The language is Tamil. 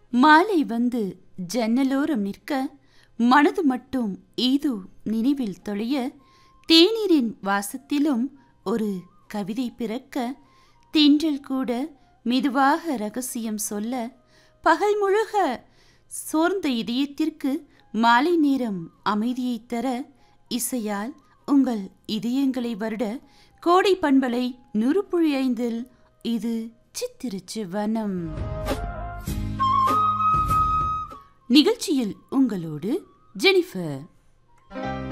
மாலை வந்து ஜன்னலோரம் நிற்க மனது மட்டும் ஏதோ நினைவில் தொலைய தேநீரின் வாசத்திலும் ஒரு கவிதை பிறக்க தென்றல் கூட மெதுவாக ரகசியம் சொல்ல பகல் முழுக சோர்ந்த இதயத்திற்கு மாலை நேரம் அமைதியைத் தர இசையால் உங்கள் இதயங்களை வருட கோடை பண்பலை நுறுப்புழி ஐந்தில் இது சித்திருச்சு வனம் நிகழ்ச்சியில் உங்களோடு ஜெனிஃபர்